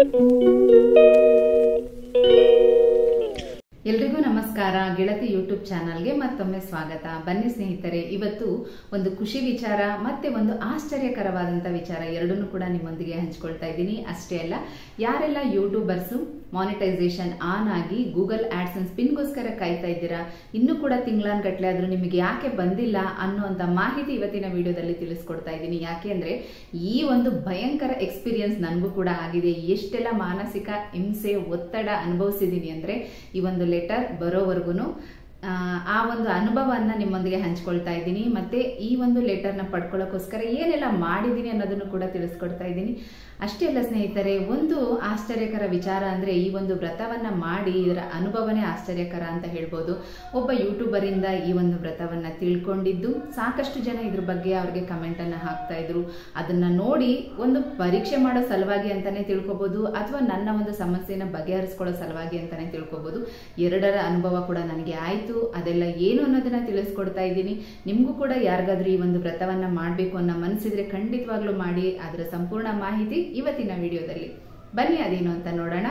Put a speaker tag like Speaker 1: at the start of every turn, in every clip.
Speaker 1: ಎಲ್ರಿಗೂ ನಮಸ್ಕಾರ ಗೆಳತಿ ಯೂಟ್ಯೂಬ್ ಚಾನಲ್ಗೆ ಮತ್ತೊಮ್ಮೆ ಸ್ವಾಗತ ಬನ್ನಿ ಸ್ನೇಹಿತರೆ ಇವತ್ತು ಒಂದು ಖುಷಿ ವಿಚಾರ ಮತ್ತೆ ಒಂದು ಆಶ್ಚರ್ಯಕರವಾದಂಥ ವಿಚಾರ ಎರಡನ್ನೂ ಕೂಡ ನಿಮ್ಮೊಂದಿಗೆ ಹಂಚ್ಕೊಳ್ತಾ ಇದ್ದೀನಿ ಅಷ್ಟೇ ಅಲ್ಲ ಯಾರೆಲ್ಲ ಯೂಟ್ಯೂಬರ್ಸು ಮಾನಿಟೈಸೇಷನ್ ಆನ್ ಆಗಿ ಗೂಗಲ್ ಆಡ್ಸನ್ಸ್ ಪಿನ್ಗೋಸ್ಕರ ಕಾಯ್ತಾ ಇದ್ದೀರಾ ಇನ್ನೂ ಕೂಡ ತಿಂಗಳಾನ್ಗಟ್ಲೆ ಆದ್ರೂ ನಿಮಗೆ ಯಾಕೆ ಬಂದಿಲ್ಲ ಅನ್ನುವಂಥ ಮಾಹಿತಿ ಇವತ್ತಿನ ವಿಡಿಯೋದಲ್ಲಿ ತಿಳಿಸ್ಕೊಡ್ತಾ ಇದ್ದೀನಿ ಯಾಕೆ ಅಂದ್ರೆ ಈ ಒಂದು ಭಯಂಕರ ಎಕ್ಸ್ಪೀರಿಯನ್ಸ್ ನನಗೂ ಕೂಡ ಆಗಿದೆ ಎಷ್ಟೆಲ್ಲ ಮಾನಸಿಕ ಹಿಂಸೆ ಒತ್ತಡ ಅನುಭವಿಸಿದ್ದೀನಿ ಅಂದ್ರೆ ಈ ಒಂದು ಲೆಟರ್ ಬರೋವರೆಗೂ ಆ ಒಂದು ಅನುಭವವನ್ನ ನಿಮ್ಮೊಂದಿಗೆ ಹಂಚ್ಕೊಳ್ತಾ ಇದ್ದೀನಿ ಮತ್ತೆ ಈ ಒಂದು ಲೆಟರ್ನ ಪಡ್ಕೊಳ್ಳೋಕ್ಕೋಸ್ಕರ ಏನೆಲ್ಲ ಮಾಡಿದ್ದೀನಿ ಅನ್ನೋದನ್ನು ಕೂಡ ತಿಳಿಸ್ಕೊಡ್ತಾ ಇದ್ದೀನಿ ಅಷ್ಟೇ ಅಲ್ಲ ಸ್ನೇಹಿತರೆ ಒಂದು ಆಶ್ಚರ್ಯಕರ ವಿಚಾರ ಅಂದ್ರೆ ಈ ಒಂದು ವ್ರತವನ್ನ ಮಾಡಿ ಇದರ ಅನುಭವನೇ ಆಶ್ಚರ್ಯಕರ ಅಂತ ಹೇಳ್ಬೋದು ಒಬ್ಬ ಯೂಟ್ಯೂಬರಿಂದ ಈ ಒಂದು ವ್ರತವನ್ನ ತಿಳ್ಕೊಂಡಿದ್ದು ಸಾಕಷ್ಟು ಜನ ಇದ್ರ ಬಗ್ಗೆ ಅವ್ರಿಗೆ ಕಮೆಂಟ್ ಅನ್ನ ಹಾಕ್ತಾ ಇದ್ರು ಅದನ್ನ ನೋಡಿ ಒಂದು ಪರೀಕ್ಷೆ ಮಾಡೋ ಸಲುವಾಗಿ ಅಂತಾನೆ ತಿಳ್ಕೊಬಹುದು ಅಥವಾ ನನ್ನ ಒಂದು ಸಮಸ್ಯೆನ ಬಗೆಹರಿಸ್ಕೊಳ್ಳೋ ಸಲುವಾಗಿ ಅಂತಾನೆ ತಿಳ್ಕೊಬಹುದು ಎರಡರ ಅನುಭವ ಕೂಡ ನನಗೆ ಆಯ್ತು ಅದೆಲ್ಲ ಏನು ಅನ್ನೋದನ್ನ ತಿಳಿಸ್ಕೊಡ್ತಾ ಇದ್ದೀನಿ ನಿಮಗೂ ಕೂಡ ಯಾರಿಗಾದ್ರೂ ಈ ಒಂದು ವ್ರತವನ್ನ ಮಾಡಬೇಕು ಅನ್ನೋ ಮನಸ್ಸಿದ್ರೆ ಖಂಡಿತವಾಗ್ಲೂ ಮಾಡಿ ಅದರ ಸಂಪೂರ್ಣ ಮಾಹಿತಿ ಇವತ್ತಿನ ವಿಡಿಯೋದಲ್ಲಿ ಬನ್ನಿ ಅದೇನು ಅಂತ ನೋಡೋಣ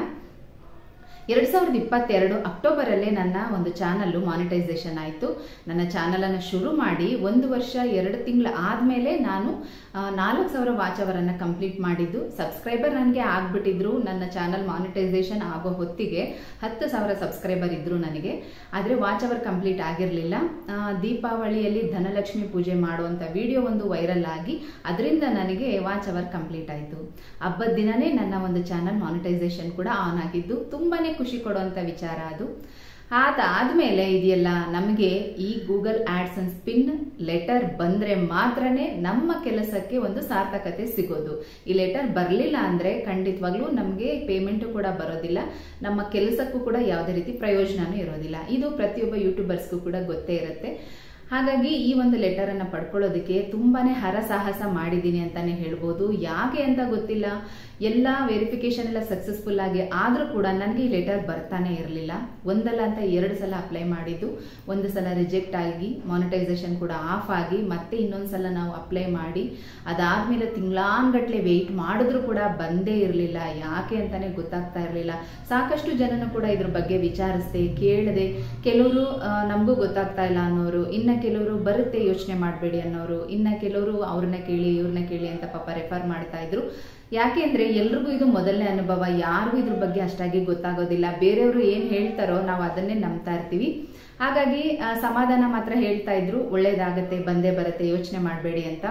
Speaker 1: ಎರಡ್ ಸಾವಿರದ ಇಪ್ಪತ್ತೆರಡು ಅಕ್ಟೋಬರ್ ಅಲ್ಲೇ ನನ್ನ ಒಂದು ಚಾನಲ್ ಮಾನಿಟೈಸೇಷನ್ ಆಯಿತು ನನ್ನ ಚಾನಲ್ ಅನ್ನು ಶುರು ಮಾಡಿ ಒಂದು ವರ್ಷ ಎರಡು ತಿಂಗಳು ಆದ್ಮೇಲೆ ನಾನು ನಾಲ್ಕು ಸಾವಿರ ವಾಚ್ ಅವರನ್ನು ಕಂಪ್ಲೀಟ್ ಮಾಡಿದ್ದು ಸಬ್ಸ್ಕ್ರೈಬರ್ ನನಗೆ ಆಗ್ಬಿಟ್ಟಿದ್ರು ನನ್ನ ಚಾನಲ್ ಮಾನಿಟೈಸೇಷನ್ ಆಗೋ ಹೊತ್ತಿಗೆ ಹತ್ತು ಸಾವಿರ ಸಬ್ಸ್ಕ್ರೈಬರ್ ಇದ್ರು ನನಗೆ ಆದರೆ ವಾಚ್ ಅವರ್ ಕಂಪ್ಲೀಟ್ ಆಗಿರಲಿಲ್ಲ ದೀಪಾವಳಿಯಲ್ಲಿ ಧನಲಕ್ಷ್ಮಿ ಪೂಜೆ ಮಾಡುವಂಥ ವಿಡಿಯೋ ಒಂದು ವೈರಲ್ ಆಗಿ ಅದರಿಂದ ನನಗೆ ವಾಚ್ ಅವರ್ ಕಂಪ್ಲೀಟ್ ಆಯಿತು ಹಬ್ಬದ ದಿನನೇ ನನ್ನ ಒಂದು ಚಾನಲ್ ಮಾನಿಟೈಸೇಷನ್ ಕೂಡ ಆನ್ ಆಗಿದ್ದು ತುಂಬಾನೇ ಖುಷಿ ಕೊಡುವಂಥ ವಿಚಾರ ಅದು ಅದಾದ್ಮೇಲೆ ಇದೆಯಲ್ಲ ನಮಗೆ ಈ ಗೂಗಲ್ ಆಡ್ಸನ್ಸ್ ಪಿನ್ ಲೆಟರ್ ಬಂದ್ರೆ ಮಾತ್ರನೇ ನಮ್ಮ ಕೆಲಸಕ್ಕೆ ಒಂದು ಸಾರ್ಥಕತೆ ಸಿಗೋದು ಈ ಲೆಟರ್ ಬರಲಿಲ್ಲ ಅಂದ್ರೆ ಖಂಡಿತವಾಗ್ಲೂ ನಮಗೆ ಪೇಮೆಂಟ್ ಕೂಡ ಬರೋದಿಲ್ಲ ನಮ್ಮ ಕೆಲಸಕ್ಕೂ ಕೂಡ ಯಾವುದೇ ರೀತಿ ಪ್ರಯೋಜನನೂ ಇರೋದಿಲ್ಲ ಇದು ಪ್ರತಿಯೊಬ್ಬ ಯೂಟ್ಯೂಬರ್ಸ್ಗೂ ಕೂಡ ಗೊತ್ತೇ ಇರುತ್ತೆ ಹಾಗಾಗಿ ಈ ಒಂದು ಲೆಟರ್ ಅನ್ನ ಪಡ್ಕೊಳ್ಳೋದಕ್ಕೆ ತುಂಬಾನೇ ಹರಸಾಹಸ ಮಾಡಿದ್ದೀನಿ ಅಂತಾನೆ ಹೇಳ್ಬೋದು ಯಾಕೆ ಅಂತ ಗೊತ್ತಿಲ್ಲ ಎಲ್ಲ ವೆರಿಫಿಕೇಶನ್ ಎಲ್ಲ ಸಕ್ಸಸ್ಫುಲ್ ಆಗಿ ಆದ್ರೂ ಕೂಡ ನನಗೆ ಈ ಲೆಟರ್ ಬರ್ತಾನೆ ಇರಲಿಲ್ಲ ಒಂದಲ್ಲ ಅಂತ ಎರಡು ಸಲ ಅಪ್ಲೈ ಮಾಡಿದ್ದು ಒಂದು ಸಲ ರಿಜೆಕ್ಟ್ ಆಗಿ ಮಾನಿಟೈಸೇಷನ್ ಕೂಡ ಆಫ್ ಆಗಿ ಮತ್ತೆ ಇನ್ನೊಂದು ಸಲ ನಾವು ಅಪ್ಲೈ ಮಾಡಿ ಅದಾದ್ಮೇಲೆ ತಿಂಗಳಾನ್ಗಟ್ಲೆ ವೆಯ್ಟ್ ಮಾಡಿದ್ರು ಕೂಡ ಬಂದೇ ಇರಲಿಲ್ಲ ಯಾಕೆ ಅಂತಾನೆ ಗೊತ್ತಾಗ್ತಾ ಇರಲಿಲ್ಲ ಸಾಕಷ್ಟು ಜನನು ಕೂಡ ಇದ್ರ ಬಗ್ಗೆ ವಿಚಾರಿಸ್ದೆ ಕೇಳಿದೆ ಕೆಲವರು ನಮಗೂ ಗೊತ್ತಾಗ್ತಾ ಇಲ್ಲ ಅನ್ನೋರು ಇನ್ನ ಕೆಲವರು ಬರುತ್ತೆ ಯೋಚನೆ ಮಾಡಬೇಡಿ ಅನ್ನೋರು ಇನ್ನ ಕೆಲವರು ಅವ್ರನ್ನ ಕೇಳಿ ಇವ್ರನ್ನ ಕೇಳಿ ಅಂತ ಪಾಪ ರೆಫರ್ ಮಾಡ್ತಾ ಇದ್ರು ಯಾಕೆ ಅಂದ್ರೆ ಎಲ್ರಿಗೂ ಇದು ಮೊದಲನೇ ಅನುಭವ ಯಾರಿಗೂ ಇದ್ರ ಬಗ್ಗೆ ಅಷ್ಟಾಗಿ ಗೊತ್ತಾಗೋದಿಲ್ಲ ಬೇರೆಯವರು ಏನ್ ಹೇಳ್ತಾರೋ ನಾವು ಅದನ್ನೇ ನಂಬ್ತಾ ಇರ್ತೀವಿ ಹಾಗಾಗಿ ಸಮಾಧಾನ ಮಾತ್ರ ಹೇಳ್ತಾ ಇದ್ರು ಒಳ್ಳೇದಾಗತ್ತೆ ಬಂದೇ ಬರುತ್ತೆ ಯೋಚನೆ ಮಾಡಬೇಡಿ ಅಂತ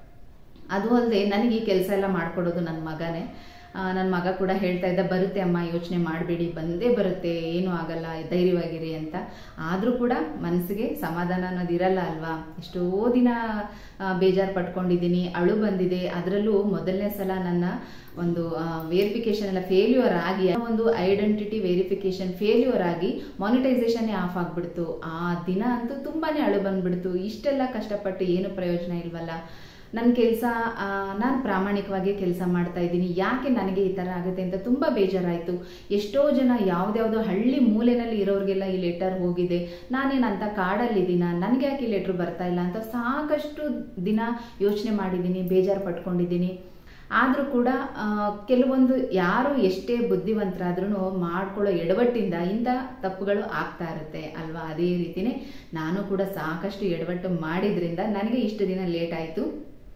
Speaker 1: ಅದು ಅಲ್ಲದೆ ನನಗೆ ಈ ಕೆಲಸ ಎಲ್ಲ ಮಾಡ್ಕೊಡೋದು ನನ್ನ ಮಗನೇ ನನ್ನ ಮಗ ಕೂಡ ಹೇಳ್ತಾ ಇದ್ದ ಬರುತ್ತೆ ಅಮ್ಮ ಯೋಚನೆ ಮಾಡಬೇಡಿ ಬಂದೇ ಬರುತ್ತೆ ಏನೂ ಆಗಲ್ಲ ಧೈರ್ಯವಾಗಿರಿ ಅಂತ ಆದರೂ ಕೂಡ ಮನಸ್ಸಿಗೆ ಸಮಾಧಾನ ಅನ್ನೋದು ಇರಲ್ಲ ಅಲ್ವಾ ಎಷ್ಟೋ ದಿನ ಬೇಜಾರು ಪಟ್ಕೊಂಡಿದ್ದೀನಿ ಅಳು ಬಂದಿದೆ ಅದರಲ್ಲೂ ಮೊದಲನೇ ಸಲ ನನ್ನ ಒಂದು ವೇರಿಫಿಕೇಶನ್ ಎಲ್ಲ ಫೇಲ್ಯೂರ್ ಆಗಿ ಒಂದು ಐಡೆಂಟಿಟಿ ವೇರಿಫಿಕೇಶನ್ ಫೇಲ್ಯೂರ್ ಆಗಿ ಮಾನಿಟೈಸೇಷನ್ ಆಫ್ ಆಗ್ಬಿಡ್ತು ಆ ದಿನ ಅಂತೂ ತುಂಬಾನೇ ಅಳು ಬಂದ್ಬಿಡ್ತು ಇಷ್ಟೆಲ್ಲ ಕಷ್ಟಪಟ್ಟು ಏನು ಪ್ರಯೋಜನ ಇಲ್ವಲ್ಲ ನನ್ನ ಕೆಲಸ ನಾನು ಪ್ರಾಮಾಣಿಕವಾಗಿ ಕೆಲಸ ಮಾಡ್ತಾ ಇದ್ದೀನಿ ಯಾಕೆ ನನಗೆ ಈ ಥರ ಆಗುತ್ತೆ ಅಂತ ತುಂಬ ಬೇಜಾರಾಯಿತು ಎಷ್ಟೋ ಜನ ಯಾವ್ದ್ಯಾವುದೋ ಹಳ್ಳಿ ಮೂಲೆಯಲ್ಲಿ ಇರೋರಿಗೆಲ್ಲ ಈ ಲೆಟರ್ ಹೋಗಿದೆ ನಾನೇನಂತ ಕಾಡಲ್ಲಿದ್ದೀನ ನನಗೆ ಯಾಕೆ ಈ ಲೆಟ್ರ್ ಬರ್ತಾ ಇಲ್ಲ ಅಂತ ಸಾಕಷ್ಟು ದಿನ ಯೋಚನೆ ಮಾಡಿದ್ದೀನಿ ಬೇಜಾರು ಪಟ್ಕೊಂಡಿದ್ದೀನಿ ಆದರೂ ಕೂಡ ಕೆಲವೊಂದು ಯಾರು ಎಷ್ಟೇ ಬುದ್ಧಿವಂತರಾದ್ರೂ ಮಾಡ್ಕೊಳ್ಳೋ ಎಡವಟ್ಟಿಂದ ಇಂಥ ತಪ್ಪುಗಳು ಆಗ್ತಾ ಇರುತ್ತೆ ಅಲ್ವಾ ಅದೇ ರೀತಿನೇ ನಾನು ಕೂಡ ಸಾಕಷ್ಟು ಎಡವಟ್ಟು ಮಾಡಿದ್ರಿಂದ ನನಗೆ ಇಷ್ಟು ದಿನ ಲೇಟ್ ಆಯಿತು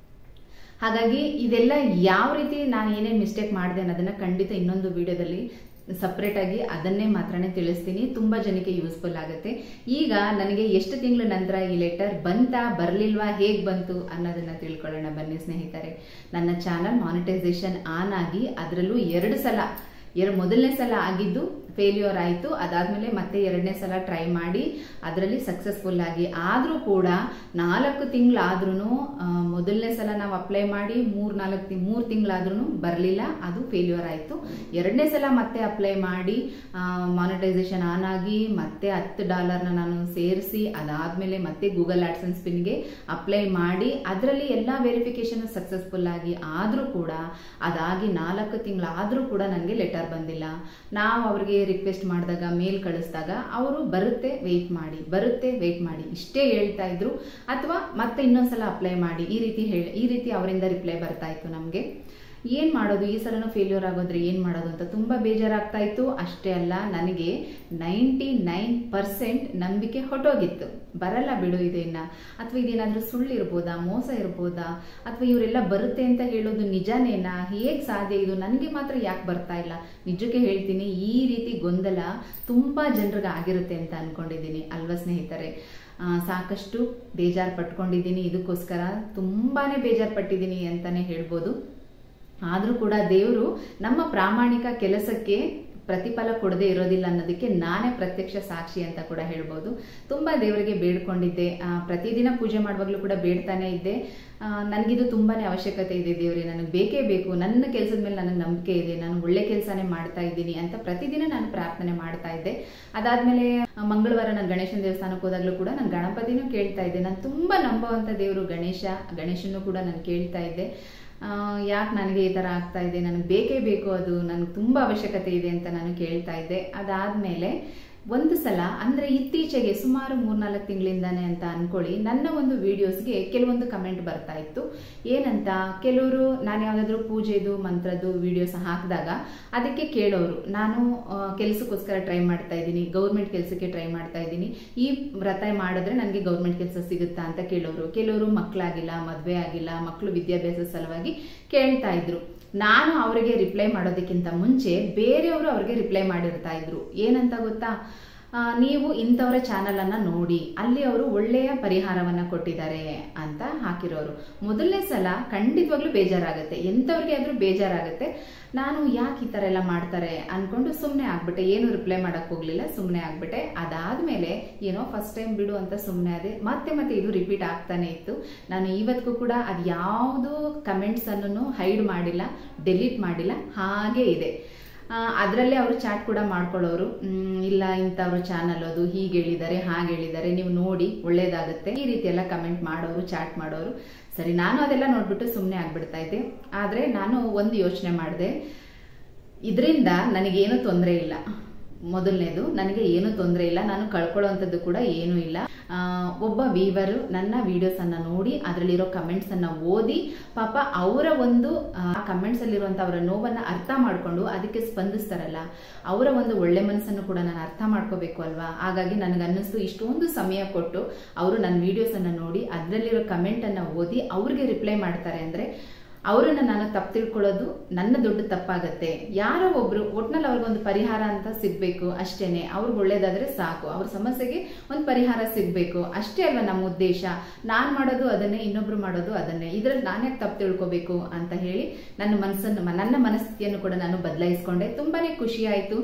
Speaker 1: ಹಾಗಾಗಿ ಇದೆಲ್ಲ ಯಾವ ರೀತಿ ನಾನು ಏನೇನು ಮಿಸ್ಟೇಕ್ ಮಾಡಿದೆ ಅನ್ನೋದನ್ನ ಖಂಡಿತ ಇನ್ನೊಂದು ವಿಡಿಯೋದಲ್ಲಿ ಸಪ್ರೇಟ್ ಆಗಿ ಅದನ್ನೇ ಮಾತ್ರನೇ ತಿಳಿಸ್ತೀನಿ ತುಂಬಾ ಜನಕ್ಕೆ ಯೂಸ್ಫುಲ್ ಆಗುತ್ತೆ ಈಗ ನನಗೆ ಎಷ್ಟು ತಿಂಗಳ ನಂತರ ಈ ಲೆಟರ್ ಬಂತಾ ಬರಲಿಲ್ವಾ ಹೇಗೆ ಬಂತು ಅನ್ನೋದನ್ನ ತಿಳ್ಕೊಳ್ಳೋಣ ಬನ್ನಿ ಸ್ನೇಹಿತರೆ ನನ್ನ ಚಾನಲ್ ಮಾನಿಟೈಸೇಷನ್ ಆನ್ ಆಗಿ ಅದರಲ್ಲೂ ಎರಡು ಸಲ ಎರಡು ಮೊದಲನೇ ಸಲ ಆಗಿದ್ದು ಫೇಲ್ಯೂರ್ ಆಯಿತು ಅದಾದಮೇಲೆ ಮತ್ತೆ ಎರಡನೇ ಸಲ ಟ್ರೈ ಮಾಡಿ ಅದರಲ್ಲಿ ಸಕ್ಸಸ್ಫುಲ್ ಆಗಿ ಆದರೂ ಕೂಡ ನಾಲ್ಕು ತಿಂಗಳಾದ್ರೂ ಮೊದಲನೇ ಸಲ ನಾವು ಅಪ್ಲೈ ಮಾಡಿ ಮೂರು ನಾಲ್ಕು ತಿ ಮೂರು ತಿಂಗಳಾದ್ರೂ ಬರಲಿಲ್ಲ ಅದು ಫೇಲ್ಯೂರ್ ಆಯಿತು ಎರಡನೇ ಸಲ ಮತ್ತೆ ಅಪ್ಲೈ ಮಾಡಿ ಮಾನಿಟೈಸೇಷನ್ ಆನ್ ಆಗಿ ಮತ್ತೆ ಹತ್ತು ಡಾಲರ್ನ ನಾನು ಸೇರಿಸಿ ಅದಾದಮೇಲೆ ಮತ್ತೆ ಗೂಗಲ್ ಆಡ್ಸನ್ಸ್ ಪಿನ್ಗೆ ಅಪ್ಲೈ ಮಾಡಿ ಅದರಲ್ಲಿ ಎಲ್ಲ ವೆರಿಫಿಕೇಶನ್ ಸಕ್ಸಸ್ಫುಲ್ ಆಗಿ ಆದರೂ ಕೂಡ ಅದಾಗಿ ನಾಲ್ಕು ತಿಂಗಳಾದರೂ ಕೂಡ ನನಗೆ ಲೆಟರ್ ಬಂದಿಲ್ಲ ನಾವು ಅವ್ರಿಗೆ ರಿಕ್ವೆಸ್ಟ್ ಮಾಡಿದಾಗ ಮೇಲ್ ಕಳಿಸಿದಾಗ ಅವರು ಬರುತ್ತೆ ವೆಯ್ಟ್ ಮಾಡಿ ಬರುತ್ತೆ ವೆಯ್ಟ್ ಮಾಡಿ ಇಷ್ಟೇ ಹೇಳ್ತಾ ಇದ್ರು ಅಥವಾ ಮತ್ತೆ ಇನ್ನೊಂದ್ಸಲ ಅಪ್ಲೈ ಮಾಡಿ ಈ ರೀತಿ ಹೇಳಿ ಈ ರೀತಿ ಅವರಿಂದ ರಿಪ್ಲೈ ಬರ್ತಾ ಇತ್ತು ನಮಗೆ ಏನು ಮಾಡೋದು ಈ ಸಲನೂ ಫೇಲ್ಯೂರ್ ಆಗೋದ್ರೆ ಏನು ಮಾಡೋದು ಅಂತ ತುಂಬ ಬೇಜಾರಾಗ್ತಾ ಇತ್ತು ಅಷ್ಟೇ ಅಲ್ಲ ನನಗೆ ನೈಂಟಿ ನೈನ್ ಪರ್ಸೆಂಟ್ ನಂಬಿಕೆ ಹೊಟ್ಟೋಗಿತ್ತು ಬರಲ್ಲ ಬಿಡು ಇದನ್ನ ಅಥವಾ ಇದೇನಾದ್ರೂ ಸುಳ್ಳು ಇರ್ಬೋದಾ ಮೋಸ ಇರ್ಬೋದಾ ಅಥವಾ ಇವರೆಲ್ಲ ಬರುತ್ತೆ ಅಂತ ಹೇಳೋದು ನಿಜನೇನಾ ಹೇಗೆ ಸಾಧ್ಯ ಇದು ನನಗೆ ಮಾತ್ರ ಯಾಕೆ ಬರ್ತಾ ಇಲ್ಲ ನಿಜಕ್ಕೆ ಹೇಳ್ತೀನಿ ಈ ರೀತಿ ಗೊಂದಲ ತುಂಬ ಜನರಿಗೆ ಆಗಿರುತ್ತೆ ಅಂತ ಅನ್ಕೊಂಡಿದ್ದೀನಿ ಅಲ್ವಾ ಸ್ನೇಹಿತರೆ ಆ, ಸಾಕಷ್ಟು ಬೇಜಾರು ಪಟ್ಕೊಂಡಿದ್ದೀನಿ ಇದಕ್ಕೋಸ್ಕರ ತುಂಬಾನೇ ಬೇಜಾರು ಪಟ್ಟಿದ್ದೀನಿ ಅಂತಾನೆ ಹೇಳ್ಬೋದು ಆದರೂ ಕೂಡ ದೇವರು ನಮ್ಮ ಪ್ರಾಮಾಣಿಕ ಕೆಲಸಕ್ಕೆ ಪ್ರತಿಫಲ ಕೊಡದೇ ಇರೋದಿಲ್ಲ ಅನ್ನೋದಕ್ಕೆ ನಾನೇ ಪ್ರತ್ಯಕ್ಷ ಸಾಕ್ಷಿ ಅಂತ ಕೂಡ ಹೇಳ್ಬೋದು ತುಂಬ ದೇವರಿಗೆ ಬೇಡ್ಕೊಂಡಿದ್ದೆ ಆ, ಪ್ರತಿದಿನ ಪೂಜೆ ಮಾಡುವಾಗಲೂ ಕೂಡ ಬೇಡ್ತಾನೆ ಇದ್ದೆ ಆ, ನನಗಿದು ತುಂಬಾನೇ ಅವಶ್ಯಕತೆ ಇದೆ ದೇವರೇ ನನಗೆ ಬೇಕೇ ಬೇಕು ನನ್ನ ಕೆಲಸದ ಮೇಲೆ ನನಗೆ ನಂಬಿಕೆ ಇದೆ ನಾನು ಒಳ್ಳೆ ಕೆಲಸನೇ ಮಾಡ್ತಾ ಇದ್ದೀನಿ ಅಂತ ಪ್ರತಿದಿನ ನಾನು ಪ್ರಾರ್ಥನೆ ಮಾಡ್ತಾ ಇದ್ದೆ ಅದಾದ್ಮೇಲೆ ಆ, ಮಂಗಳವಾರ ನಾನು ಗಣೇಶನ ದೇವಸ್ಥಾನಕ್ಕೆ ಹೋದಾಗಲೂ ಕೂಡ ನಾನು ಗಣಪತಿನೂ ಕೇಳ್ತಾ ಇದ್ದೆ ನಾನು ತುಂಬಾ ನಂಬುವಂತ ದೇವರು ಗಣೇಶ ಗಣೇಶನ್ನು ಕೂಡ ನಾನು ಕೇಳ್ತಾ ಇದ್ದೆ ಯಾಕೆ ನನಗೆ ಈ ಥರ ಆಗ್ತಾ ಇದೆ ನನಗೆ ಬೇಕೇ ಬೇಕು ಅದು ನನಗೆ ತುಂಬ ಅವಶ್ಯಕತೆ ಇದೆ ಅಂತ ನಾನು ಕೇಳ್ತಾ ಇದ್ದೆ ಅದಾದಮೇಲೆ ಒಂದು ಸಲ ಅಂದರೆ ಇತ್ತೀಚೆಗೆ ಸುಮಾರು ಮೂರ್ನಾಲ್ಕು ತಿಂಗಳಿಂದಾನೆ ಅಂತ ಅನ್ಕೊಳ್ಳಿ ನನ್ನ ಒಂದು ವಿಡಿಯೋಸ್ಗೆ ಕೆಲವೊಂದು ಕಮೆಂಟ್ ಬರ್ತಾ ಇತ್ತು ಏನಂತ ಕೆಲವರು ನಾನು ಯಾವುದಾದ್ರೂ ಪೂಜೆದು ಮಂತ್ರದ್ದು ವಿಡಿಯೋಸ್ ಹಾಕಿದಾಗ ಅದಕ್ಕೆ ಕೇಳೋರು ನಾನು ಆ, ಕೆಲಸಕ್ಕೋಸ್ಕರ ಟ್ರೈ ಮಾಡ್ತಾ ಇದ್ದೀನಿ ಗೌರ್ಮೆಂಟ್ ಕೆಲಸಕ್ಕೆ ಟ್ರೈ ಮಾಡ್ತಾ ಇದ್ದೀನಿ ಈ ವ್ರತ ಮಾಡಿದ್ರೆ ನನಗೆ ಗೌರ್ಮೆಂಟ್ ಕೆಲಸ ಸಿಗುತ್ತಾ ಅಂತ ಕೇಳೋರು ಕೆಲವರು ಮಕ್ಕಳಾಗಿಲ್ಲ ಮದುವೆ ಆಗಿಲ್ಲ ಮಕ್ಕಳು ವಿದ್ಯಾಭ್ಯಾಸ ಸಲುವಾಗಿ ಕೇಳ್ತಾ ಇದ್ರು ನಾನು ಅವರಿಗೆ ರಿಪ್ಲೈ ಮಾಡೋದಕ್ಕಿಂತ ಮುಂಚೆ ಬೇರೆಯವರು ಅವ್ರಿಗೆ ರಿಪ್ಲೈ ಮಾಡಿರ್ತಾ ಇದ್ರು ಏನಂತ ಗೊತ್ತಾ ಆ, ನೀವು ಇಂಥವರ ಚಾನಲ್ ಅನ್ನ ನೋಡಿ ಅಲ್ಲಿ ಅವರು ಒಳ್ಳೆಯ ಪರಿಹಾರವನ್ನ ಕೊಟ್ಟಿದ್ದಾರೆ ಅಂತ ಹಾಕಿರೋರು ಮೊದಲನೇ ಸಲ ಖಂಡಿತವಾಗ್ಲೂ ಬೇಜಾರಾಗುತ್ತೆ ಎಂಥವ್ರಿಗೆ ಆದ್ರೂ ಬೇಜಾರಾಗುತ್ತೆ ನಾನು ಯಾಕೆ ಈ ಥರ ಎಲ್ಲ ಮಾಡ್ತಾರೆ ಅನ್ಕೊಂಡು ಸುಮ್ಮನೆ ಆಗ್ಬಿಟ್ಟೆ ಏನು ರಿಪ್ಲೈ ಮಾಡಕ್ ಹೋಗ್ಲಿಲ್ಲ ಸುಮ್ಮನೆ ಆಗ್ಬಿಟ್ಟೆ ಅದಾದ್ಮೇಲೆ ಏನೋ ಫಸ್ಟ್ ಟೈಮ್ ಬಿಡು ಅಂತ ಸುಮ್ಮನೆ ಅದೇ ಮತ್ತೆ ಮತ್ತೆ ಇದು ರಿಪೀಟ್ ಆಗ್ತಾನೆ ಇತ್ತು ನಾನು ಇವತ್ತಿಗೂ ಕೂಡ ಅದು ಯಾವುದು ಕಮೆಂಟ್ಸ್ ಅನ್ನು ಹೈಡ್ ಮಾಡಿಲ್ಲ ಡೆಲೀಟ್ ಮಾಡಿಲ್ಲ ಹಾಗೆ ಇದೆ ಅದರಲ್ಲೇ ಅವರು ಚಾಟ್ ಕೂಡ ಮಾಡ್ಕೊಳ್ಳೋರು ಮ್, ಇಲ್ಲ ಇಂಥವ್ರ ಚಾನಲ್ ಅದು ಹೀಗೆ ಹೇಳಿದ್ದಾರೆ ಹಾಗೆ ಹೇಳಿದ್ದಾರೆ ನೀವು ನೋಡಿ ಒಳ್ಳೇದಾಗುತ್ತೆ ಈ ರೀತಿ ಎಲ್ಲ ಕಮೆಂಟ್ ಮಾಡೋರು ಚಾಟ್ ಮಾಡೋರು ಸರಿ ನಾನು ಅದೆಲ್ಲ ನೋಡ್ಬಿಟ್ಟು ಸುಮ್ಮನೆ ಆಗ್ಬಿಡ್ತಾ ಇದ್ದೆ ಆದರೆ ನಾನು ಒಂದು ಯೋಚನೆ ಮಾಡಿದೆ ಇದರಿಂದ ನನಗೇನು ತೊಂದರೆ ಇಲ್ಲ ಮೊದಲನೇದು ನನಗೆ ಏನು ತೊಂದರೆ ಇಲ್ಲ ನಾನು ಕಳ್ಕೊಳ್ಳೋವಂಥದ್ದು ಕೂಡ ಏನೂ ಇಲ್ಲ ಆ, ಒಬ್ಬ ವೀವರು ನನ್ನ ವಿಡಿಯೋಸ್ ಅನ್ನ ನೋಡಿ ಅದರಲ್ಲಿರೋ ಕಮೆಂಟ್ಸ್ ಅನ್ನ ಓದಿ ಪಾಪ ಅವರ ಒಂದು ಆ ಕಮೆಂಟ್ಸ್ ಅಲ್ಲಿರುವಂತ ಅವರ ನೋವನ್ನ ಅರ್ಥ ಮಾಡ್ಕೊಂಡು ಅದಕ್ಕೆ ಸ್ಪಂದಿಸ್ತಾರಲ್ಲ ಅವರ ಒಂದು ಒಳ್ಳೆ ಮನಸ್ಸನ್ನು ಕೂಡ ನಾನು ಅರ್ಥ ಮಾಡ್ಕೋಬೇಕು ಅಲ್ವಾ ಹಾಗಾಗಿ ನನಗೆ ಅನ್ನಿಸ್ತು ಇಷ್ಟೊಂದು ಸಮಯ ಕೊಟ್ಟು ಅವರು ನನ್ನ ವಿಡಿಯೋಸ್ ಅನ್ನ ನೋಡಿ ಅದರಲ್ಲಿರೋ ಕಮೆಂಟ್ ಅನ್ನ ಓದಿ ಅವ್ರಿಗೆ ರಿಪ್ಲೈ ಮಾಡ್ತಾರೆ ಅಂದ್ರೆ ಅವರನ್ನ ನಾನು ತಪ್ಪು ತಿಳ್ಕೊಳ್ಳೋದು ನನ್ನ ದೊಡ್ಡ ತಪ್ಪಾಗತ್ತೆ ಯಾರೋ ಒಬ್ರು ಒಟ್ನಲ್ಲಿ ಅವ್ರಿಗೊಂದು ಪರಿಹಾರ ಅಂತ ಸಿಗ್ಬೇಕು ಅಷ್ಟೇನೆ ಅವ್ರಿಗೆ ಒಳ್ಳೇದಾದ್ರೆ ಸಾಕು ಅವ್ರ ಸಮಸ್ಯೆಗೆ ಒಂದು ಪರಿಹಾರ ಸಿಗ್ಬೇಕು ಅಷ್ಟೇ ಅಲ್ವಾ ನಮ್ಮ ಉದ್ದೇಶ ನಾನ್ ಮಾಡೋದು ಅದನ್ನೇ ಇನ್ನೊಬ್ರು ಮಾಡೋದು ಅದನ್ನೇ ಇದ್ರಲ್ಲಿ ನಾನೇ ತಪ್ಪು ತಿಳ್ಕೊಬೇಕು ಅಂತ ಹೇಳಿ ನನ್ನ ಮನಸ್ಸನ್ನು ನನ್ನ ಮನಸ್ಥಿತಿಯನ್ನು ಕೂಡ ನಾನು ಬದಲಾಯಿಸ್ಕೊಂಡೆ ತುಂಬಾನೇ ಖುಷಿ ಆಯ್ತು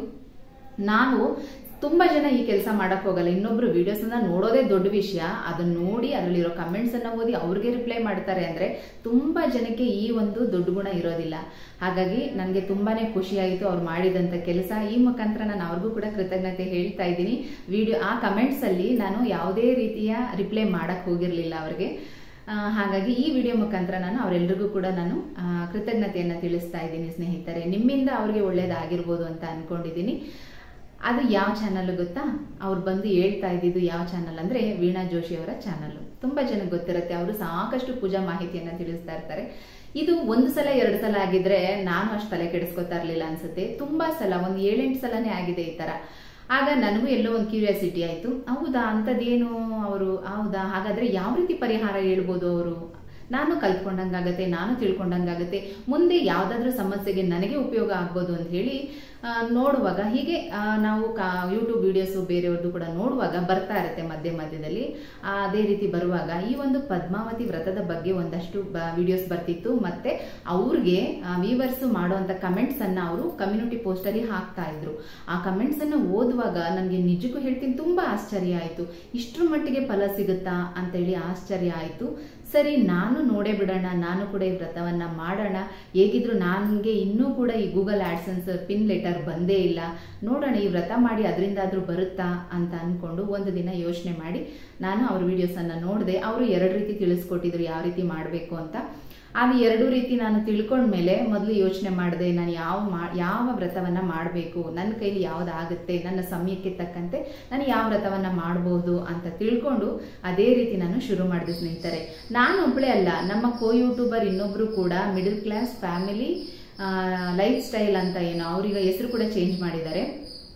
Speaker 1: ನಾವು ತುಂಬಾ ಜನ ಈ ಕೆಲಸ ಮಾಡಕ್ ಹೋಗಲ್ಲ ಇನ್ನೊಬ್ರು ವಿಡಿಯೋಸ್ ಅನ್ನ ನೋಡೋದೇ ದೊಡ್ಡ ವಿಷಯ ಅದನ್ನ ನೋಡಿ ಅದರಲ್ಲಿರೋ ಕಮೆಂಟ್ಸ್ ಅನ್ನ ಓದಿ ಅವ್ರಿಗೆ ರಿಪ್ಲೈ ಮಾಡ್ತಾರೆ ಅಂದ್ರೆ ತುಂಬಾ ಜನಕ್ಕೆ ಈ ಒಂದು ದೊಡ್ಡ ಗುಣ ಇರೋದಿಲ್ಲ ಹಾಗಾಗಿ ನನಗೆ ತುಂಬಾನೇ ಖುಷಿ ಆಯಿತು ಅವ್ರು ಮಾಡಿದಂತ ಕೆಲಸ ಈ ಮುಖಾಂತರ ನಾನು ಅವ್ರಿಗೂ ಕೂಡ ಕೃತಜ್ಞತೆ ಹೇಳ್ತಾ ಇದ್ದೀನಿ ವಿಡಿಯೋ ಆ ಕಮೆಂಟ್ಸ್ ಅಲ್ಲಿ ನಾನು ಯಾವುದೇ ರೀತಿಯ ರಿಪ್ಲೈ ಮಾಡಕ್ ಹೋಗಿರ್ಲಿಲ್ಲ ಅವ್ರಿಗೆ ಆ, ಹಾಗಾಗಿ ಈ ವಿಡಿಯೋ ಮುಖಾಂತರ ನಾನು ಅವರೆಲ್ಲರಿಗೂ ಕೂಡ ನಾನು ಆ, ಕೃತಜ್ಞತೆಯನ್ನ ತಿಳಿಸ್ತಾ ಇದ್ದೀನಿ ಸ್ನೇಹಿತರೆ ನಿಮ್ಮಿಂದ ಅವ್ರಿಗೆ ಒಳ್ಳೇದಾಗಿರ್ಬೋದು ಅಂತ ಅನ್ಕೊಂಡಿದ್ದೀನಿ ಅದು ಯಾವ ಚಾನಲ್ ಗೊತ್ತಾ ಅವ್ರು ಬಂದು ಹೇಳ್ತಾ ಇದ್ದಿದ್ದು ಯಾವ ಚಾನಲ್ ಅಂದ್ರೆ ವೀಣಾ ಜೋಶಿ ಅವರ ಚಾನಲ್ ತುಂಬಾ ಜನಕ್ಕೆ ಗೊತ್ತಿರುತ್ತೆ ಅವರು ಸಾಕಷ್ಟು ಪೂಜಾ ಮಾಹಿತಿಯನ್ನ ತಿಳಿಸ್ತಾ ಇರ್ತಾರೆ ಇದು ಒಂದು ಸಲ ಎರಡು ಸಲ ಆಗಿದ್ರೆ ನಾನು ಅಷ್ಟು ತಲೆ ಕೆಡಿಸ್ಕೊತಾ ಇರ್ಲಿಲ್ಲ ಅನ್ಸುತ್ತೆ ತುಂಬಾ ಸಲ ಒಂದು ಏಳೆಂಟು ಸಲನೇ ಆಗಿದೆ ಈ ತರ ಆಗ ನನಗೂ ಎಲ್ಲೋ ಒಂದು ಕ್ಯೂರಿಯಾಸಿಟಿ ಆಯ್ತು ಹೌದಾ ಅಂಥದ್ದೇನು ಅವರು ಹೌದಾ ಹಾಗಾದ್ರೆ ಯಾವ ರೀತಿ ಪರಿಹಾರ ಹೇಳ್ಬೋದು ಅವರು ನಾನು ಕಲ್ತ್ಕೊಂಡಂಗಾಗತ್ತೆ ನಾನು ತಿಳ್ಕೊಂಡಂಗಾಗತ್ತೆ ಮುಂದೆ ಯಾವ್ದಾದ್ರೂ ಸಮಸ್ಯೆಗೆ ನನಗೆ ಉಪಯೋಗ ಆಗ್ಬೋದು ಅಂತ ಹೇಳಿ ಆ, ನೋಡುವಾಗ ಹೀಗೆ ಆ, ನಾವು ಕಾ ಯೂಟ್ಯೂಬ್ ವಿಡಿಯೋಸು ಬೇರೆಯವ್ರದ್ದು ಕೂಡ ನೋಡುವಾಗ ಬರ್ತಾ ಇರುತ್ತೆ ಮಧ್ಯೆ ಮಧ್ಯದಲ್ಲಿ ಆ, ಅದೇ ರೀತಿ ಬರುವಾಗ ಈ ಒಂದು ಪದ್ಮಾವತಿ ವ್ರತದ ಬಗ್ಗೆ ಒಂದಷ್ಟು ವಿಡಿಯೋಸ್ ಬರ್ತಿತ್ತು ಮತ್ತೆ ಅವ್ರಿಗೆ ವ್ಯೂವರ್ಸ್ ಮಾಡುವಂತ ಕಮೆಂಟ್ಸ್ ಅನ್ನ ಅವರು ಕಮ್ಯುನಿಟಿ ಪೋಸ್ಟ್ ಅಲ್ಲಿ ಹಾಕ್ತಾ ಇದ್ರು ಆ ಕಮೆಂಟ್ಸ್ ಅನ್ನ ಓದುವಾಗ ನನಗೆ ನಿಜಕ್ಕೂ ಹೇಳ್ತೀನಿ ತುಂಬಾ ಆಶ್ಚರ್ಯ ಆಯ್ತು ಇಷ್ಟ್ರ ಮಟ್ಟಿಗೆ ಫಲ ಸಿಗುತ್ತಾ ಅಂತ ಹೇಳಿ ಆಶ್ಚರ್ಯ ಆಯ್ತು ಸರಿ ನಾನು ನೋಡೇ ಬಿಡೋಣ ನಾನು ಕೂಡ ಈ ವ್ರತವನ್ನ ಮಾಡೋಣ ಹೇಗಿದ್ರು ನನಗೆ ಇನ್ನೂ ಕೂಡ ಈ ಗೂಗಲ್ ಆಡ್ಸನ್ಸ್ ಪಿನ್ ಲೆಟರ್ ಬಂದೇ ಇಲ್ಲ ನೋಡೋಣ ಈ ವ್ರತ ಮಾಡಿ ಅದರಿಂದಾದ್ರೂ ಬರುತ್ತಾ ಅಂತ ಅನ್ಕೊಂಡು ಒಂದು ದಿನ ಯೋಚನೆ ಮಾಡಿ ನಾನು ಅವ್ರ ವಿಡಿಯೋಸ್ ಅನ್ನ ನೋಡಿದೆ ಅವರು ಎರಡು ರೀತಿ ತಿಳಿಸ್ಕೊಟ್ಟಿದ್ರು ಯಾವ ರೀತಿ ಮಾಡಬೇಕು ಅಂತ ಅದು ಎರಡೂ ರೀತಿ ನಾನು ತಿಳ್ಕೊಂಡ್ಮೇಲೆ ಮೊದಲು ಯೋಚನೆ ಮಾಡಿದೆ ನಾನು ಯಾವ ಮಾ ಯಾವ ವ್ರತವನ್ನ ಮಾಡಬೇಕು ನನ್ನ ಕೈಲಿ ಯಾವ್ದಾಗುತ್ತೆ ನನ್ನ ಸಮಯಕ್ಕೆ ತಕ್ಕಂತೆ ನಾನು ಯಾವ ವ್ರತವನ್ನ ಮಾಡಬಹುದು ಅಂತ ತಿಳ್ಕೊಂಡು ಅದೇ ರೀತಿ ನಾನು ಶುರು ಮಾಡಿದೆ ಸ್ನೇಹಿತರೆ ನಾನು ಒಬ್ಬಳೇ ಅಲ್ಲ ನಮ್ಮ ಕೋ ಯೂಟ್ಯೂಬರ್ ಇನ್ನೊಬ್ರು ಕೂಡ middle class family lifestyle ಅಂತ ಏನೋ ಅವ್ರೀಗ ಹೆಸರು ಕೂಡ ಚೇಂಜ್ ಮಾಡಿದ್ದಾರೆ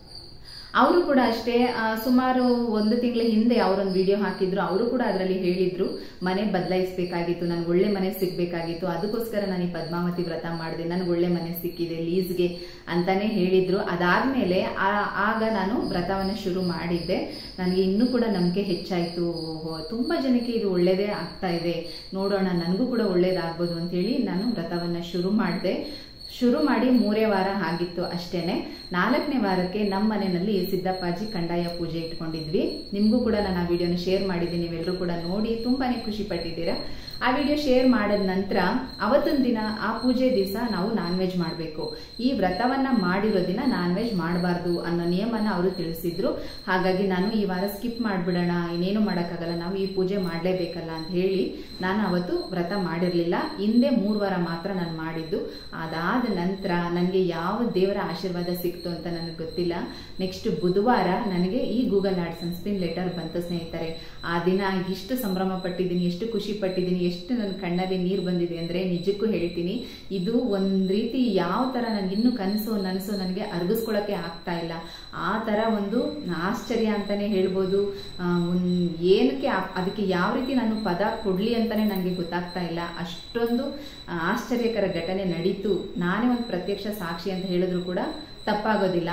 Speaker 1: ಅವರು ಕೂಡ ಅಷ್ಟೇ ಆ, ಸುಮಾರು ಒಂದು ತಿಂಗಳ ಹಿಂದೆ ಅವರೊಂದು ವಿಡಿಯೋ ಹಾಕಿದ್ರು ಅವರು ಕೂಡ ಅದರಲ್ಲಿ ಹೇಳಿದ್ರು ಮನೆ ಬದಲಾಯಿಸಬೇಕಾಗಿತ್ತು ನನಗೆ ಒಳ್ಳೆ ಮನೆ ಸಿಗ್ಬೇಕಾಗಿತ್ತು ಅದಕ್ಕೋಸ್ಕರ ನಾನು ಈ ಪದ್ಮಾವತಿ ವ್ರತ ಮಾಡಿದೆ ನನಗೆ ಒಳ್ಳೆ ಮನೆ ಸಿಕ್ಕಿದೆ ಲೀಸ್ಗೆ ಅಂತಾನೆ ಹೇಳಿದ್ರು ಅದಾದ್ಮೇಲೆ ಆ- ಆಗ ನಾನು ವ್ರತವನ್ನ ಶುರು ಮಾಡಿದ್ದೆ ನನಗೆ ಇನ್ನೂ ಕೂಡ ನಂಬಿಕೆ ಹೆಚ್ಚಾಯಿತು ತುಂಬ ಜನಕ್ಕೆ ಇದು ಒಳ್ಳೇದೇ ಆಗ್ತಾ ಇದೆ ನೋಡೋಣ ನನಗೂ ಕೂಡ ಒಳ್ಳೇದಾಗ್ಬೋದು ಅಂತೇಳಿ ನಾನು ವ್ರತವನ್ನ ಶುರು ಮಾಡಿದೆ ಶುರು ಮಾಡಿ ಮೂರೇ ವಾರ ಆಗಿತ್ತು ಅಷ್ಟೇನೆ ನಾಲ್ಕನೇ ವಾರಕ್ಕೆ ನಮ್ಮ ಮನೆಯಲ್ಲಿ ಸಿದ್ದಪ್ಪಾಜಿ ಕಂದಾಯ ಪೂಜೆ ಇಟ್ಕೊಂಡಿದ್ವಿ ನಿಮಗೂ ಕೂಡ ನಾನು ಆ ವಿಡಿಯೋನ ಶೇರ್ ಮಾಡಿದ್ದೀನಿ ನೀವೆಲ್ಲರೂ ಕೂಡ ನೋಡಿ ತುಂಬಾನೇ ಖುಷಿ ಪಟ್ಟಿದ್ದೀರಾ ಆ ವಿಡಿಯೋ ಶೇರ್ ಮಾಡಿದ ನಂತರ ಅವತ್ತೊಂದು ದಿನ ಆ ಪೂಜೆ ದಿವಸ ನಾವು ನಾನ್ ವೆಜ್ ಮಾಡಬೇಕು ಈ ವ್ರತವನ್ನ ಮಾಡಿರೋ ದಿನ ನಾನ್ ವೆಜ್ ಮಾಡಬಾರ್ದು ಅನ್ನೋ ನಿಯಮನ ಅವರು ತಿಳಿಸಿದ್ರು ಹಾಗಾಗಿ ನಾನು ಈ ವಾರ ಸ್ಕಿಪ್ ಮಾಡಿಬಿಡೋಣ ಇನ್ನೇನು ಮಾಡೋಕ್ಕಾಗಲ್ಲ ನಾವು ಈ ಪೂಜೆ ಮಾಡಲೇಬೇಕಲ್ಲ ಅಂತ ಹೇಳಿ ನಾನು ಅವತ್ತು ವ್ರತ ಮಾಡಿರಲಿಲ್ಲ ಹಿಂದೆ ಮೂರು ವಾರ ಮಾತ್ರ ನಾನು ಮಾಡಿದ್ದು ಅದಾದ ನಂತರ ನನಗೆ ಯಾವ ದೇವರ ಆಶೀರ್ವಾದ ಸಿಕ್ತು ಅಂತ ನನಗೆ ಗೊತ್ತಿಲ್ಲ ನೆಕ್ಸ್ಟ್ ಬುಧವಾರ ನನಗೆ ಈ ಗೂಗಲ್ ಆಡ್ ಸನ್ಸ್ಕ್ರೀನ್ ಲೆಟರ್ ಬಂತು ಸ್ನೇಹಿತರೆ ಆ ದಿನ ಎಷ್ಟು ಸಂಭ್ರಮ ಪಟ್ಟಿದ್ದೀನಿ ಎಷ್ಟು ಖುಷಿ ಪಟ್ಟಿದ್ದೀನಿ ಎಷ್ಟು ನನ್ನ ಕಣ್ಣಲ್ಲಿ ನೀರು ಬಂದಿದೆ ಅಂದರೆ ನಿಜಕ್ಕೂ ಹೇಳ್ತೀನಿ ಇದು ಒಂದು ರೀತಿ ಯಾವ ಥರ ನನಗೆ ಇನ್ನೂ ಕನಸು ನನಸು ನನಗೆ ಅರ್ಗಿಸ್ಕೊಳ್ಳೋಕ್ಕೆ ಆಗ್ತಾ ಇಲ್ಲ ಆ ಥರ ಒಂದು ಆಶ್ಚರ್ಯ ಅಂತಾನೆ ಹೇಳ್ಬೋದು ಆ, ಒಂದ್ ಏನಕ್ಕೆ ಆ- ಅದಕ್ಕೆ ಯಾವ ರೀತಿ ನಾನು ಪದ ಕೊಡ್ಲಿ ಅಂತಾನೆ ನನಗೆ ಗೊತ್ತಾಗ್ತಾ ಇಲ್ಲ ಅಷ್ಟೊಂದು ಆ, ಆಶ್ಚರ್ಯಕರ ಘಟನೆ ನಡೀತು ನಾನೇ ಒಂದು ಪ್ರತ್ಯಕ್ಷ ಸಾಕ್ಷಿ ಅಂತ ಹೇಳಿದ್ರು ಕೂಡ ತಪ್ಪಾಗೋದಿಲ್ಲ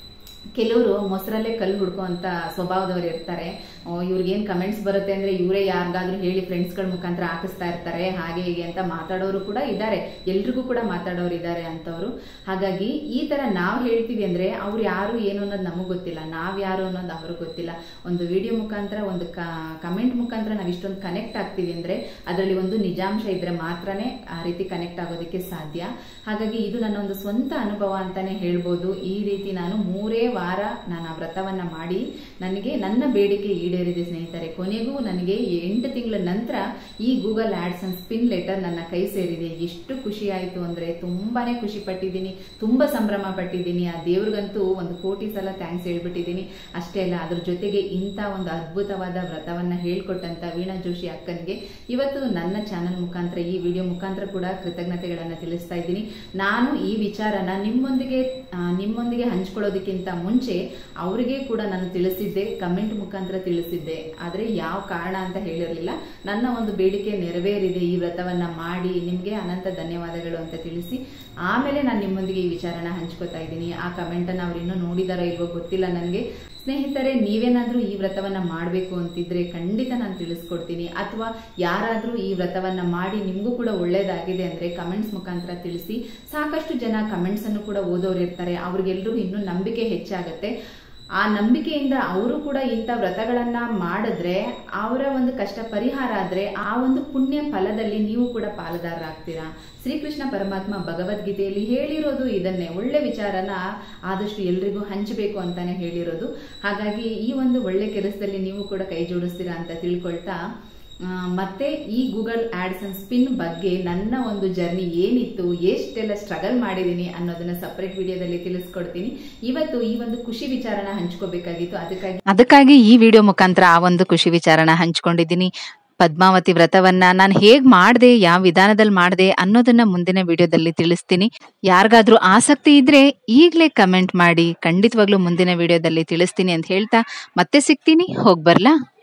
Speaker 1: ಕೆಲವರು ಮೊಸರಲ್ಲೇ ಕಲ್ಲು ಹುಡ್ಕೋ ಅಂತ ಸ್ವಭಾವದವರು ಇರ್ತಾರೆ ಇವ್ರಿಗೇನು ಕಮೆಂಟ್ಸ್ ಬರುತ್ತೆ ಅಂದ್ರೆ ಇವರೇ ಯಾರಿಗಾದ್ರೂ ಹೇಳಿ ಫ್ರೆಂಡ್ಸ್ಗಳ ಮುಖಾಂತರ ಹಾಕಿಸ್ತಾ ಇರ್ತಾರೆ ಹಾಗೆ ಹೀಗೆ ಅಂತ ಮಾತಾಡೋರು ಕೂಡ ಇದ್ದಾರೆ ಎಲ್ರಿಗೂ ಕೂಡ ಮಾತಾಡೋರು ಇದ್ದಾರೆ ಅಂತವ್ರು ಹಾಗಾಗಿ ಈ ತರ ನಾವು ಹೇಳ್ತೀವಿ ಅಂದ್ರೆ ಅವ್ರು ಯಾರು ಏನು ಅನ್ನೋದು ನಮಗೆ ಗೊತ್ತಿಲ್ಲ ನಾವ್ ಯಾರು ಅನ್ನೋದು ಅವ್ರಿಗೆ ಗೊತ್ತಿಲ್ಲ ಒಂದು ವಿಡಿಯೋ ಮುಖಾಂತರ ಒಂದು ಕಮೆಂಟ್ ಮುಖಾಂತರ ನಾವು ಇಷ್ಟೊಂದು ಕನೆಕ್ಟ್ ಆಗ್ತೀವಿ ಅಂದ್ರೆ ಅದರಲ್ಲಿ ಒಂದು ನಿಜಾಂಶ ಇದ್ರೆ ಮಾತ್ರನೇ ಆ ರೀತಿ ಕನೆಕ್ಟ್ ಆಗೋದಕ್ಕೆ ಸಾಧ್ಯ ಹಾಗಾಗಿ ಇದು ನನ್ನ ಒಂದು ಸ್ವಂತ ಅನುಭವ ಅಂತಾನೆ ಹೇಳ್ಬೋದು ಈ ರೀತಿ ನಾನು ಮೂರೇ ವಾರ ನಾನು ಆ ವ್ರತವನ್ನ ಮಾಡಿ ನನಗೆ ನನ್ನ ಬೇಡಿಕೆ ಈಡೇರಿದೆ ಸ್ನೇಹಿತರೆ ಕೊನೆಗೂ ನನಗೆ ಎಂಟು ತಿಂಗಳ ನಂತರ ಈ Google AdSense pin letter ನನ್ನ ಕೈ ಸೇರಿದೆ ಎಷ್ಟು ಖುಷಿ ಆಯಿತು ಅಂದ್ರೆ ತುಂಬಾನೇ ಖುಷಿ ಪಟ್ಟಿದ್ದೀನಿ ತುಂಬಾ ಸಂಭ್ರಮ ಪಟ್ಟಿದ್ದೀನಿ ಆ ದೇವ್ರಿಗಂತೂ ಒಂದು ಕೋಟಿ ಸಲ ಥ್ಯಾಂಕ್ಸ್ ಹೇಳ್ಬಿಟ್ಟಿದ್ದೀನಿ ಅಷ್ಟೇ ಅಲ್ಲ ಅದ್ರ ಜೊತೆಗೆ ಇಂಥ ಒಂದು ಅದ್ಭುತವಾದ ವ್ರತವನ್ನ ಹೇಳ್ಕೊಟ್ಟಂತ ವೀಣಾ ಜೋಶಿ ಅಕ್ಕನಿಗೆ ಇವತ್ತು ನನ್ನ ಚಾನಲ್ ಮುಖಾಂತರ ಈ ವಿಡಿಯೋ ಮುಖಾಂತರ ಕೂಡ ಕೃತಜ್ಞತೆಗಳನ್ನ ತಿಳಿಸ್ತಾ ಇದ್ದೀನಿ ನಾನು ಈ ವಿಚಾರನ ನಿಮ್ಮೊಂದಿಗೆ ಆ, ನಿಮ್ಮೊಂದಿಗೆ ಹಂಚ್ಕೊಳ್ಳೋದಕ್ಕಿಂತ ಮುಂಚೆ ಅವರಿಗೆ ಕೂಡ ನಾನು ತಿಳಿಸಿದ್ದೆ ಕಮೆಂಟ್ ಮುಖಾಂತರ ತಿಳಿಸಿದ್ದೆ ಆದ್ರೆ ಯಾವ ಕಾರಣ ಅಂತ ಹೇಳಿರಲಿಲ್ಲ ನನ್ನ ಒಂದು ಬೇಡಿಕೆ ನೆರವೇರಿದೆ ಈ ವ್ರತವನ್ನ ಮಾಡಿ ನಿಮ್ಗೆ ಅನಂತ ಧನ್ಯವಾದಗಳು ಅಂತ ತಿಳಿಸಿ ಆಮೇಲೆ ನಾನು ನಿಮ್ಮೊಂದಿಗೆ ಈ ವಿಚಾರನ ಹಂಚ್ಕೋತಾ ಇದ್ದೀನಿ ಆ ಕಮೆಂಟ್ ಅನ್ನ ಅವ್ರು ಇನ್ನೂ ನೋಡಿದಾರೋ ಇಲ್ವೋ ಗೊತ್ತಿಲ್ಲ ನನಗೆ ಸ್ನೇಹಿತರೆ ನೀವೇನಾದ್ರೂ ಈ ವ್ರತವನ್ನ ಮಾಡಬೇಕು ಅಂತಿದ್ರೆ ಖಂಡಿತ ನಾನು ತಿಳಿಸ್ಕೊಡ್ತೀನಿ ಅಥವಾ ಯಾರಾದ್ರೂ ಈ ವ್ರತವನ್ನ ಮಾಡಿ ನಿಮಗೂ ಕೂಡ ಒಳ್ಳೇದಾಗಿದೆ ಅಂದ್ರೆ ಕಮೆಂಟ್ಸ್ ಮುಖಾಂತರ ತಿಳಿಸಿ ಸಾಕಷ್ಟು ಜನ ಕಮೆಂಟ್ಸ್ ಅನ್ನು ಕೂಡ ಓದೋರು ಇರ್ತಾರೆ ಅವ್ರಿಗೆಲ್ರಿಗೂ ಇನ್ನೂ ನಂಬಿಕೆ ಹೆಚ್ಚಾಗತ್ತೆ ಆ ನಂಬಿಕೆಯಿಂದ ಅವರು ಕೂಡ ಇಂಥ ವ್ರತಗಳನ್ನ ಮಾಡಿದ್ರೆ ಅವರ ಒಂದು ಕಷ್ಟ ಪರಿಹಾರ ಆದ್ರೆ ಆ ಒಂದು ಪುಣ್ಯ ಫಲದಲ್ಲಿ ನೀವು ಕೂಡ ಪಾಲುದಾರರಾಗ್ತೀರಾ ಶ್ರೀಕೃಷ್ಣ ಪರಮಾತ್ಮ ಭಗವದ್ಗೀತೆಯಲ್ಲಿ ಹೇಳಿರೋದು ಇದನ್ನೇ ಒಳ್ಳೆ ವಿಚಾರನ ಆದಷ್ಟು ಎಲ್ರಿಗೂ ಹಂಚಬೇಕು ಅಂತಾನೆ ಹೇಳಿರೋದು ಹಾಗಾಗಿ ಈ ಒಂದು ಒಳ್ಳೆ ಕೆಲಸದಲ್ಲಿ ನೀವು ಕೂಡ ಕೈ ಜೋಡಿಸ್ತೀರಾ ಅಂತ ತಿಳ್ಕೊಳ್ತಾ ಆ, ಮತ್ತೆ ಈ ಗೂಗಲ್ ಆಡ್ಸ್ ಅಂಡ್ ಸ್ಪಿನ್ ಬಗ್ಗೆ ನನ್ನ ಒಂದು ಜರ್ನಿ ಏನಿತ್ತು ಎಷ್ಟೆಲ್ಲ ಸ್ಟ್ರಗಲ್ ಮಾಡಿದ್ದೀನಿ ಅನ್ನೋದನ್ನ ಸಪರೇಟ್ ವಿಡಿಯೋದಲ್ಲಿ ತಿಳಿಸ್ಕೊಡ್ತೀನಿ ಇವತ್ತು ಈ ಒಂದು ಖುಷಿ ವಿಚಾರನ ಹಂಚ್ಕೋಬೇಕಾಗಿತ್ತು ಅದಕ್ಕಾಗಿ
Speaker 2: ಅದಕ್ಕಾಗಿ ಈ ವಿಡಿಯೋ ಮುಖಾಂತರ ಆ ಒಂದು ಖುಷಿ ವಿಚಾರನ ಹಂಚ್ಕೊಂಡಿದ್ದೀನಿ ಪದ್ಮಾವತಿ ವ್ರತವನ್ನ ನಾನು ಹೇಗ್ ಮಾಡ್ದೆ ಯಾವ ವಿಧಾನದಲ್ಲಿ ಮಾಡ್ದೆ ಅನ್ನೋದನ್ನ ಮುಂದಿನ ವಿಡಿಯೋದಲ್ಲಿ ತಿಳಿಸ್ತೀನಿ ಯಾರಿಗಾದ್ರೂ ಆಸಕ್ತಿ ಇದ್ರೆ ಈಗ್ಲೇ ಕಮೆಂಟ್ ಮಾಡಿ ಖಂಡಿತವಾಗ್ಲೂ ಮುಂದಿನ ವಿಡಿಯೋದಲ್ಲಿ ತಿಳಿಸ್ತೀನಿ ಅಂತ ಹೇಳ್ತಾ ಮತ್ತೆ ಸಿಗ್ತೀನಿ ಹೋಗ್ಬರ್ಲಾ